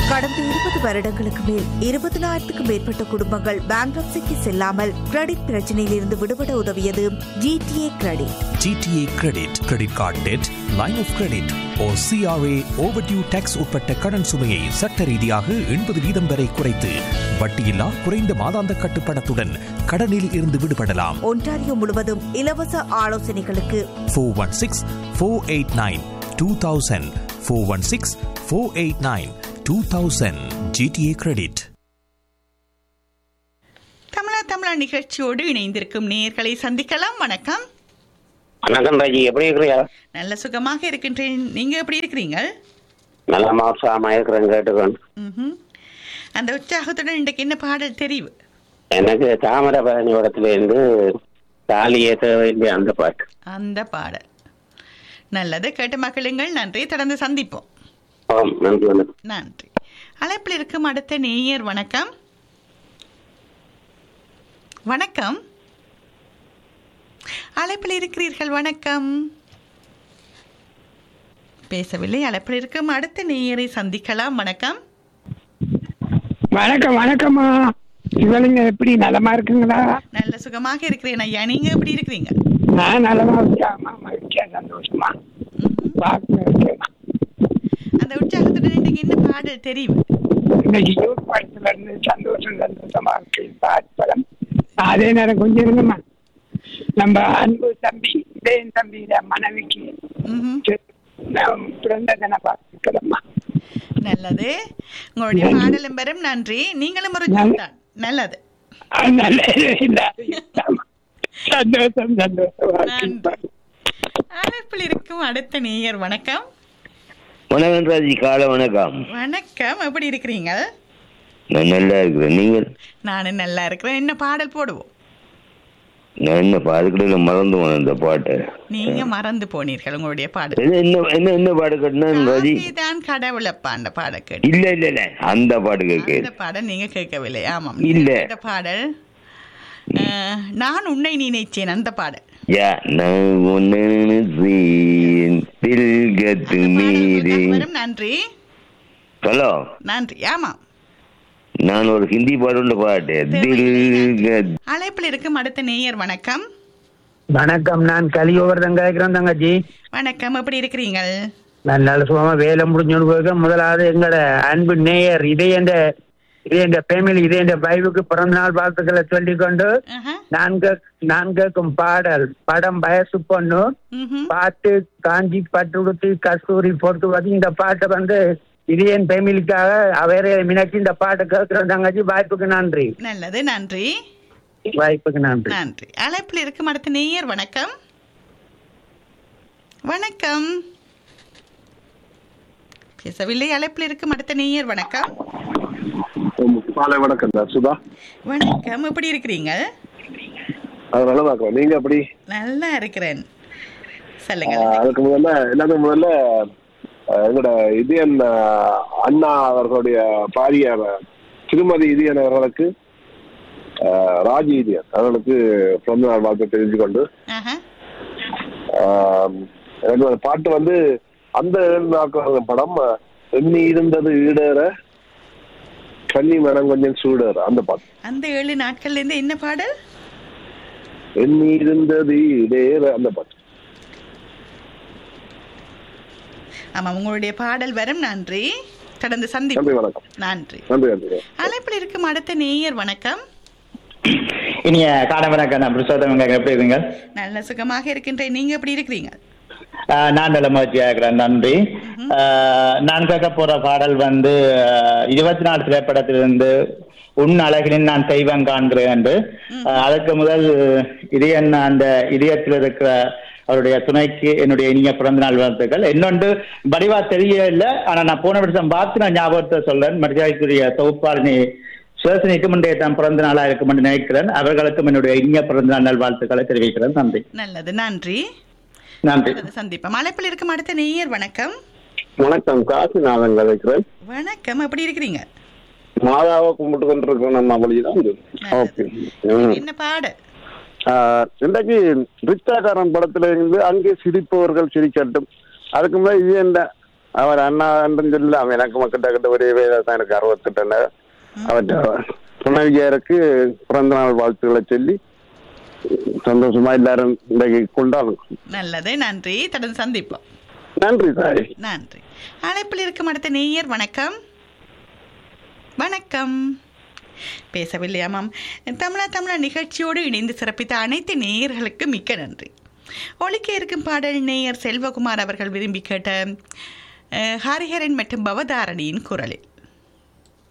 கடந்த இருபது வருடங்களுக்கு மேல் இருபதனாயிரத்துக்கும் மேற்பட்ட குடும்பங்கள் பேங்க்ரப்சிக்கு செல்லாமல் கிரெடிட் பிரச்சனையில் இருந்து விடுபட உதவியது GTA credit GTA credit credit card debt line of credit ஓ சிஆர்ஏ ஓவர்டியூ டேக்ஸ் உட்பட்ட கடன் சுமையை சட்ட ரீதியாக எண்பது வீதம் வரை குறைத்து வட்டியில்லா குறைந்த மாதாந்த கட்டுப்பணத்துடன் கடனில் இருந்து விடுபடலாம் ஒன்டாரியோ முழுவதும் இலவச ஆலோசனைகளுக்கு four one six four eight nine two thousand four one six four eight nine two thousand GTA credit தமிழா தமிழா நிகழ்ச்சியோடு இணைந்திருக்கும் நேயர்களை சந்திக்கலாம் வணக்கம் வணக்கம் ராஜி எப்படி இருக்கிறியா நல்ல சுகமாக இருக்கின்றேன் நீங்க எப்படி இருக்கிறீங்க நல்ல மாசமா இருக்கிறேன் கேட்டுக்கோன் ம்ஹும். அந்த உற்சாகத்துடன் இன்றைக்கு என்ன பாடல் தெரிவு எனக்கு தாமிரபரணி இடத்துல இருந்து தாலியே தேவையில்லை அந்த பாட்டு அந்த பாடல் நல்லது கேட்டு மகிழுங்கள் நன்றி தொடர்ந்து சந்திப்போம் ஆம் நன்றி வணக்கம் நன்றி அழைப்பில் இருக்கும் அடுத்த நேயர் வணக்கம் வணக்கம் அழைப்பில் இருக்கிறீர்கள் வணக்கம் பேசவில்லை அழைப்பில் இருக்கும் அடுத்த நேயரை சந்திக்கலாம் வணக்கம் வணக்கம் வணக்கம்மா சிவலிங்க எப்படி நலமா இருக்குங்களா நல்ல சுகமாக இருக்கிறேன் ஐயா நீங்க எப்படி இருக்கிறீங்க நான் நலமா இருக்காமா மகிழ்ச்சியா சந்தோஷமா ம்ஹும். பார்க்க இருக்கேன் அந்த உற்சாகத்துடன் இன்றைக்கு என்ன பாடல் தெரிவு இன்னைக்கு யூத் படத்துல இருந்து சந்தோஷம் சந்தோஷமா இருக்கு பாட்டு படம் அதே நேரம் கொஞ்சம் இருங்கம்மா நம்ம அன்பு தம்பி இதயன் தம்பி மனைவிக்கு ம்ஹும். நான் பிறந்த தின பார்த்துக்கிறேம்மா நல்லது உங்களுடைய பாடலும் பெறும் நன்றி நீங்களும் ஒரு தான் நல்லது நல்ல இல்ல ஆமா. சந்தோஷம் சந்தோஷமா நன்றி. இருக்கு அழைப்பில் இருக்கும் அடுத்த நேயர் வணக்கம் வணக்கம் ராஜி காலை வணக்கம் வணக்கம் எப்படி இருக்கிறீங்க நான் நல்லா இருக்கிறேன் நீங்கள் நானும் நல்லா இருக்கிறேன் என்ன பாடல் போடுவோம் நான் என்ன பாதுக்கடையில மறந்து போனேன் இந்த பாட்டை நீங்க மறந்து போனீர்கள் உங்களுடைய பாடல் என்ன என்ன என்ன என்ன பாட்டு கட்டினா ராஜி தான் கடவுளப்பா அந்த பாடல் கேட்டு இல்ல இல்ல இல்ல அந்த பாட்டு கேட்க அந்த பாடல் நீங்க கேட்கவில்லை ஆமாம் இல்ல. இந்த பாடல் அஹ், நான் உன்னை நினைச்சேன் அந்த பாடல் யா நான் ஒன்னு நினைச்சேன், தில்கத்து மீறி வரும் நன்றி ஹலோ நன்றி ஆமாம் நான் ஒரு ஹிந்தி பாட்டு பாட்டு தில்கத் அழைப்பில் இருக்கும் அடுத்த நேயர் வணக்கம் வணக்கம் நான் கலியோவர் தங்க இருக்கிறேன் தங்கச்சி வணக்கம் எப்படி இருக்கிறீங்க நான் நல்ல சுகமா வேலை முடிஞ்சோன்னு போயிருக்க முதலாவது எங்களோட அன்பு நேயர் இதே என்ற இதே என்ற ஃபேமிலி இதே என்ற பைபுக்கு பிறந்த நாள் வாழ்த்துக்களை சொல்லிக்கொண்டு ஆஹா. நான் கேக்- நான் கேட்கும் பாடல் படம் வயசு பொண்ணு ம்ஹும். பாட்டு காஞ்சி பட்டு உடுத்தி கஸ்தூரி பொறுத்து வந்து இந்த பாட்டை வந்து இதே என் ஃபேமிலிக்காக அவரே மினச்சி இந்த பாட்டை கேட்கிறோம் தங்கச்சி வாய்ப்புக்கு நன்றி நல்லது நன்றி வாய்ப்புக்கு நன்றி நன்றி அழைப்பில் இருக்கும் அடுத்த நேயர் வணக்கம் வணக்கம் பேசவில்லை அழைப்பில் இருக்கும் அடுத்த நேயர் வணக்கம் மாலை வணக்கம் தான் சுதா வணக்கம் எப்படி இருக்கிறீங்க அது நல்லா பார்க்கலாம் நீங்க எப்படி நல்லா இருக்கிறேன் சொல்லுங்க ஆஹ், அதுக்கு முதல்ல எல்லாத்துக்கும் முதல்ல ஆஹ், எங்களோட இதயன் ஆஹ், அண்ணா அவர்களுடைய பாரிய திருமதி இதயன் அவர்களுக்கு ஆஹ், ராஜி இதயன் அவர்களுக்கு பிறந்த நாள் வாழ்த்து தெரிஞ்சு கொண்டு ஆஹா. ஆஹ், எனக்கு ஒரு பாட்டு வந்து அந்த ஏழு நாட்கள் படம் எண்ணி இருந்தது ஈடேற கன்னி மனம் கொஞ்சம் சூடேற அந்த பாட்டு அந்த ஏழு நாட்கள்ல இருந்து என்ன பாடல் எண்ணி இருந்தது ஈடேற அந்த பாட்டு ஆமா உங்களுடைய பாடல் வரும் நன்றி கடந்து நன்றி சந்திப்பு வணக்கம் நன்றி நன்றி நன்றி அழைப்பில் இருக்கும் அடுத்த நேயர் வணக்கம் இனிய காலை வணக்கம் நான் புருஷோத்தமங்க எப்படி இருக்கீங்க நல்ல சுகமாக இருக்கின்றேன் நீங்க எப்படி இருக்கிறீங்க ஆஹ் நான் நல்ல மகிழ்ச்சியாக இருக்கிறேன் நன்றி ஆஹ் நான் கேட்க போற பாடல் வந்து ஆஹ் இருபத்தி நாலு திரைப்படத்திலிருந்து உன் அழகினில் நான் தெய்வம் காண்கிறேன் என்று ஆஹ் அதற்கு முதல் இதயன் அந்த இதயத்தில் இருக்கிற அவருடைய துணைக்கு என்னுடைய இனிய பிறந்த நாள் வாழ்த்துக்கள் இன்னொன்று வடிவா தெரியல ஆனா நான் போன வருஷம் பார்த்து நான் ஞாபகத்தை சொல்றேன் மரியாதைக்குரிய தொகுப்பாளினி சுதர்சனிக்கும் இன்றைய தான் பிறந்த நாளா இருக்கும் என்று நினைக்கிறேன் அவர்களுக்கும் என்னுடைய இனிய பிறந்த நாள் நல்வாழ்த்துக்களை தெரிவிக்கிறேன் நன்றி நல்லது நன்றி நன்றி நல்லது சந்திப்போம் அழைப்பில் இருக்கும் அடுத்த நேயர் வணக்கம் வணக்கம் காசிநாதன் கதைக்கிறேன் வணக்கம் எப்படி இருக்கிறீங்க மாதாவை கும்பிட்டு கொண்டிருக்கோம் நம்ம வழிதான் ஓகே என்ன பாடு இன்றைக்கு ரிச்சாக்காரன் படத்துல இருந்து அங்கே சிரிப்பவர்கள் சிரிக்கட்டும் அதுக்கு முன்னாடி இது என்ன அவர் அண்ணா என்று சொல்லலாம் எனக்கு மக்கள்கிட்ட கிட்ட ஒரே வயதாக தான் எனக்கு அறுபத்தெட்டு அவர் துணைவியாருக்கு பிறந்த நாள் வாழ்த்துக்களை சொல்லி சந்தோஷமா எல்லாரும் இன்றைக்கு கொண்டாடும் நல்லது நன்றி தொடர்ந்து சந்திப்போம் நன்றி தாய் நன்றி அழைப்பில் இருக்கும் அடுத்த நேயர் வணக்கம் வணக்கம் பேசவில்லையாமாம் தமிழா தமிழா நிகழ்ச்சியோடு இணைந்து சிறப்பித்த அனைத்து நேயர்களுக்கு மிக்க நன்றி ஒலிக்க இருக்கும் பாடல் நேயர் செல்வகுமார் அவர்கள் விரும்பி கேட்ட அஹ், ஹரிஹரன் மற்றும் பவதாரணியின் குரலில்